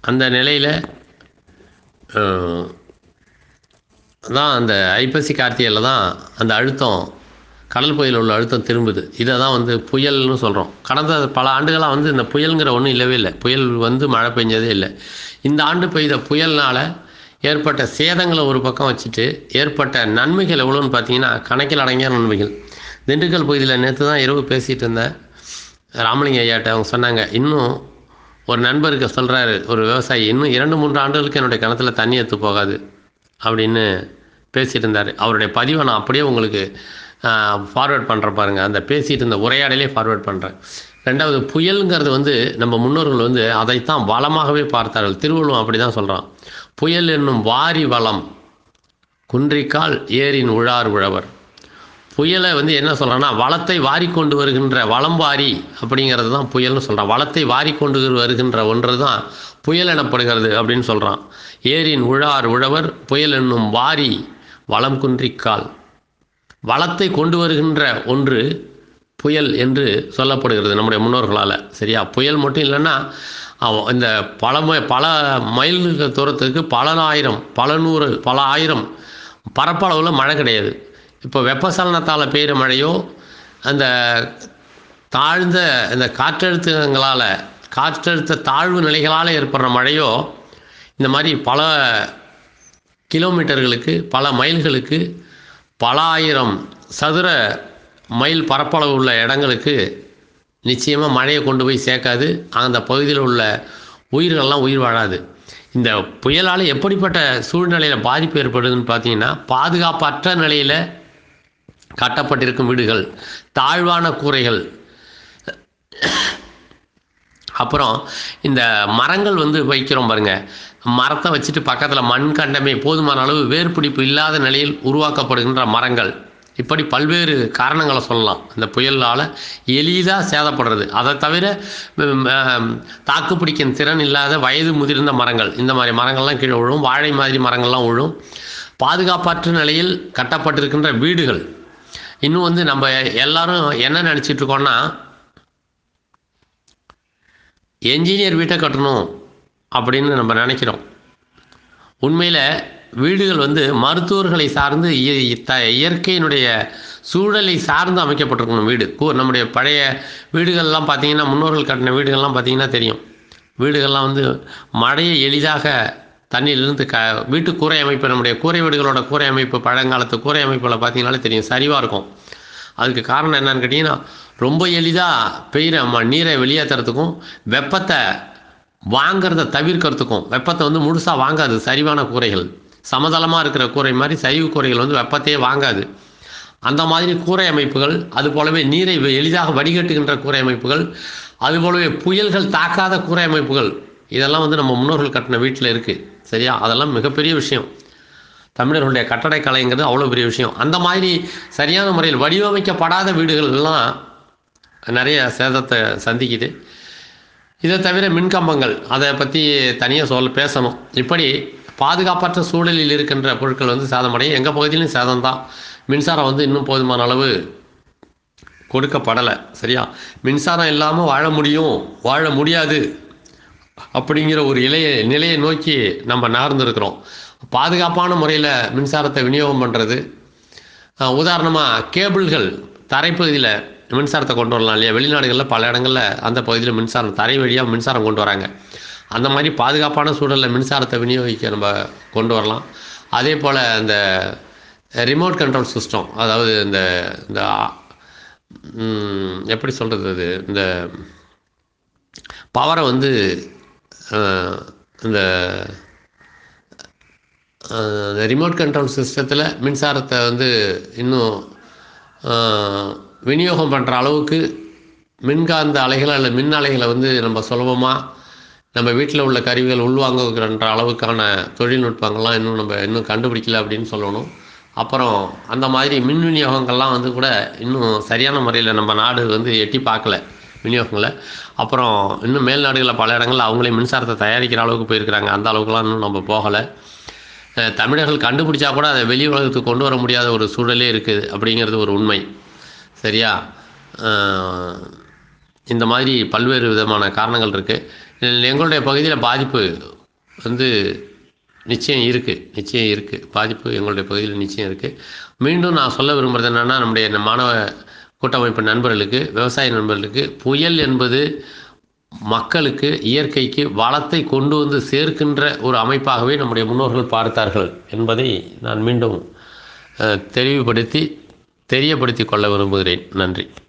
அந்த நிலையில் தான் அந்த ஐப்பசி கார்த்திகையில் தான் அந்த அழுத்தம் கடல் பகுதியில் உள்ள அழுத்தம் திரும்புது இதை தான் வந்து புயல்னு சொல்கிறோம் கடந்த பல ஆண்டுகளாக வந்து இந்த புயலுங்கிற ஒன்றும் இல்லவே இல்லை புயல் வந்து மழை பெஞ்சதே இல்லை இந்த ஆண்டு பெய்த புயல்னால் ஏற்பட்ட சேதங்களை ஒரு பக்கம் வச்சுட்டு ஏற்பட்ட நன்மைகள் எவ்வளோன்னு பார்த்தீங்கன்னா கணக்கில் அடங்கிய நன்மைகள் திண்டுக்கல் பகுதியில் நேற்று தான் இரவு பேசிகிட்டு இருந்தேன் ராமலிங்க ஐயாட்ட அவங்க சொன்னாங்க இன்னும் ஒரு நண்பருக்கு சொல்கிறாரு ஒரு விவசாயி இன்னும் இரண்டு மூன்று ஆண்டுகளுக்கு என்னுடைய கிணத்துல தண்ணி எடுத்து போகாது அப்படின்னு பேசிகிட்டு இருந்தார் அவருடைய பதிவை நான் அப்படியே உங்களுக்கு ஃபார்வேர்ட் பண்ணுறேன் பாருங்கள் அந்த பேசிகிட்டு இருந்த உரையாடலே ஃபார்வேர்ட் பண்ணுறேன் ரெண்டாவது புயலுங்கிறது வந்து நம்ம முன்னோர்கள் வந்து அதைத்தான் வளமாகவே பார்த்தார்கள் திருவள்ளுவம் அப்படி தான் சொல்கிறான் புயல் என்னும் வாரி வளம் குன்றிக்கால் ஏரின் உழார் உழவர் புயலை வந்து என்ன சொல்கிறான்னா வளத்தை வாரி கொண்டு வருகின்ற வளம் வாரி அப்படிங்கிறது தான் புயல்னு சொல்கிறான் வளத்தை வாரி கொண்டு வருகின்ற ஒன்று தான் புயல் எனப்படுகிறது அப்படின்னு சொல்கிறான் ஏரின் உழார் உழவர் புயல் என்னும் வாரி வளம் குன்றிக்கால் வளத்தை கொண்டு வருகின்ற ஒன்று புயல் என்று சொல்லப்படுகிறது நம்முடைய முன்னோர்களால் சரியா புயல் மட்டும் இல்லைன்னா அவ- இந்த பல ம பல மைல்கள் தூரத்துக்கு பல ஆயிரம் பல நூறு பல ஆயிரம் பரப்பளவில் மழை கிடையாது இப்போ வெப்பசலனத்தால் பெய்கிற மழையோ அந்த தாழ்ந்த இந்த காற்றழுத்தங்களால் காற்றழுத்த தாழ்வு நிலைகளால் ஏற்படுற மழையோ இந்த மாதிரி பல கிலோமீட்டர்களுக்கு பல மைல்களுக்கு பல ஆயிரம் சதுர மைல் பரப்பளவு உள்ள இடங்களுக்கு நிச்சயமாக மழையை கொண்டு போய் சேர்க்காது அந்த பகுதியில் உள்ள உயிர்கள்லாம் உயிர் வாழாது இந்த புயலால் எப்படிப்பட்ட சூழ்நிலையில் பாதிப்பு ஏற்படுதுன்னு பார்த்தீங்கன்னா பாதுகாப்பற்ற நிலையில் கட்டப்பட்டிருக்கும் வீடுகள் தாழ்வான கூரைகள் அப்புறம் இந்த மரங்கள் வந்து வைக்கிறோம் பாருங்க மரத்தை வச்சுட்டு பக்கத்தில் மண் கண்டமே போதுமான அளவு வேர்பிடிப்பு இல்லாத நிலையில் உருவாக்கப்படுகின்ற மரங்கள் இப்படி பல்வேறு காரணங்களை சொல்லலாம் இந்த புயலால் எளிதாக சேதப்படுறது அதை தவிர ம், ஆம், தாக்குப்பிடிக்கும் திறன் இல்லாத வயது முதிர்ந்த மரங்கள் இந்த மாதிரி மரங்கள்லாம் கீழே விழும் வாழை மாதிரி மரங்கள்லாம் விழும் பாதுகாப்பற்ற நிலையில் கட்டப்பட்டிருக்கின்ற வீடுகள் இன்னும் வந்து நம்ம எல்லாரும் என்ன நினச்சிட்டு இருக்கோம்னா என்ஜினியர் வீட்டை கட்டணும் அப்படின்னு நம்ம நினைக்கிறோம் உண்மையில் வீடுகள் வந்து மருத்துவர்களை சார்ந்து இய- த- இயற்கையினுடைய சூழலை சார்ந்து அமைக்கப்பட்டிருக்கணும் வீடு கூ நம்முடைய பழைய வீடுகள்லாம் பார்த்தீங்கன்னா முன்னோர்கள் கட்டின வீடுகள்லாம் பார்த்தீங்கன்னா தெரியும் வீடுகள்லாம் வந்து மழையை எளிதாக தண்ணியிலிருந்து க வீட்டு கூரை அமைப்பு நம்முடைய கூரை வீடுகளோட கூரை அமைப்பு பழங்காலத்து கூரை அமைப்புகளை பார்த்தீங்கன்னாலே தெரியும் சரிவாக இருக்கும் அதுக்கு காரணம் என்னன்னு கேட்டிங்கன்னா ரொம்ப எளிதாக பெய்கிற ம நீரை வெளியேற்றுறதுக்கும் வெப்பத்தை வாங்கிறத தவிர்க்கிறதுக்கும் வெப்பத்தை வந்து முழுசாக வாங்காது சரிவான கூரைகள் சமதளமாக இருக்கிற கூரை மாதிரி சரிவு கூரைகள் வந்து வெப்பத்தையே வாங்காது அந்த மாதிரி கூரை அமைப்புகள் அது போலவே நீரை வெ- எளிதாக வடிகட்டுகின்ற கூரை அமைப்புகள் அது போலவே புயல்கள் தாக்காத கூரை அமைப்புகள் இதெல்லாம் வந்து நம்ம முன்னோர்கள் கட்டின வீட்டில் இருக்குது சரியா அதெல்லாம் மிகப்பெரிய விஷயம் தமிழர்களுடைய கட்டடக்கலைங்கிறது அவ்வளோ பெரிய விஷயம் அந்த மாதிரி சரியான முறையில் வடிவமைக்கப்படாத வீடுகள் எல்லாம் நிறைய சேதத்தை சந்திக்குது இதை தவிர மின்கம்பங்கள் அதை பற்றி தனியாக சொல்ல பேசணும் இப்படி பாதுகாப்பற்ற சூழலில் இருக்கின்ற பொருட்கள் வந்து சேதமடையும் எங்கள் பகுதியிலும் சேதம் தான் மின்சாரம் வந்து இன்னும் போதுமான அளவு கொடுக்கப்படலை சரியா மின்சாரம் இல்லாமல் வாழ முடியும் வாழ முடியாது அப்படிங்கிற ஒரு இலைய நிலையை நோக்கி நம்ம நகர்ந்துருக்கிறோம் பாதுகாப்பான முறையில் மின்சாரத்தை விநியோகம் பண்ணுறது உதாரணமாக கேபிள்கள் தரைப்பகுதியில் மின்சாரத்தை கொண்டு வரலாம் இல்லையா வெளிநாடுகளில் பல இடங்களில் அந்த பகுதியில் மின்சாரம் தரை வழியாக மின்சாரம் கொண்டு வராங்க அந்த மாதிரி பாதுகாப்பான சூழலில் மின்சாரத்தை விநியோகிக்க நம்ம கொண்டு வரலாம் அதே போல் அந்த ரிமோட் கண்ட்ரோல் சிஸ்டம் அதாவது இந்த இந்த ம், எப்படி சொல்கிறது அது இந்த பவரை வந்து அஹ், இந்த ரிமோட் கண்ட்ரோல் சிஸ்டத்தில் மின்சாரத்தை வந்து இன்னும் அஹ், விநியோகம் பண்ணுற அளவுக்கு மின்காந்த அலைகளை அல்ல மின் அலைகளை வந்து நம்ம சுலபமாக நம்ம வீட்டில் உள்ள கருவிகள் உள்வாங்குகின்ற அளவுக்கான தொழில்நுட்பங்கள்லாம் இன்னும் நம்ம இன்னும் கண்டுபிடிக்கல அப்படின்னு சொல்லணும் அப்புறம் அந்த மாதிரி மின் விநியோகங்கள்லாம் வந்து கூட இன்னும் சரியான முறையில் நம்ம நாடு வந்து எட்டி பார்க்கல விநியோகங்களை அப்புறம் இன்னும் மேல்நாடுகளில் பல இடங்களில் அவங்களே மின்சாரத்தை தயாரிக்கிற அளவுக்கு போயிருக்கிறாங்க அந்த அளவுக்குலாம் இன்னும் நம்ம போகலை அஹ் தமிழர்கள் கண்டுபிடிச்சா கூட அதை வெளி உலகத்துக்கு கொண்டு வர முடியாத ஒரு சூழலே இருக்குது அப்படிங்கிறது ஒரு உண்மை சரியா அஹ் இந்த மாதிரி பல்வேறு விதமான காரணங்கள் இருக்குது எங்களுடைய பகுதியில் பாதிப்பு வந்து நிச்சயம் இருக்குது நிச்சயம் இருக்குது பாதிப்பு எங்களுடைய பகுதியில் நிச்சயம் இருக்குது மீண்டும் நான் சொல்ல விரும்புகிறது என்னென்னா நம்முடைய மாணவ கூட்டமைப்பு நண்பர்களுக்கு விவசாய நண்பர்களுக்கு புயல் என்பது மக்களுக்கு இயற்கைக்கு வளத்தை கொண்டு வந்து சேர்க்கின்ற ஒரு அமைப்பாகவே நம்முடைய முன்னோர்கள் பார்த்தார்கள் என்பதை நான் மீண்டும் அஹ், தெளிவுபடுத்தி தெரியப்படுத்தி கொள்ள விரும்புகிறேன் நன்றி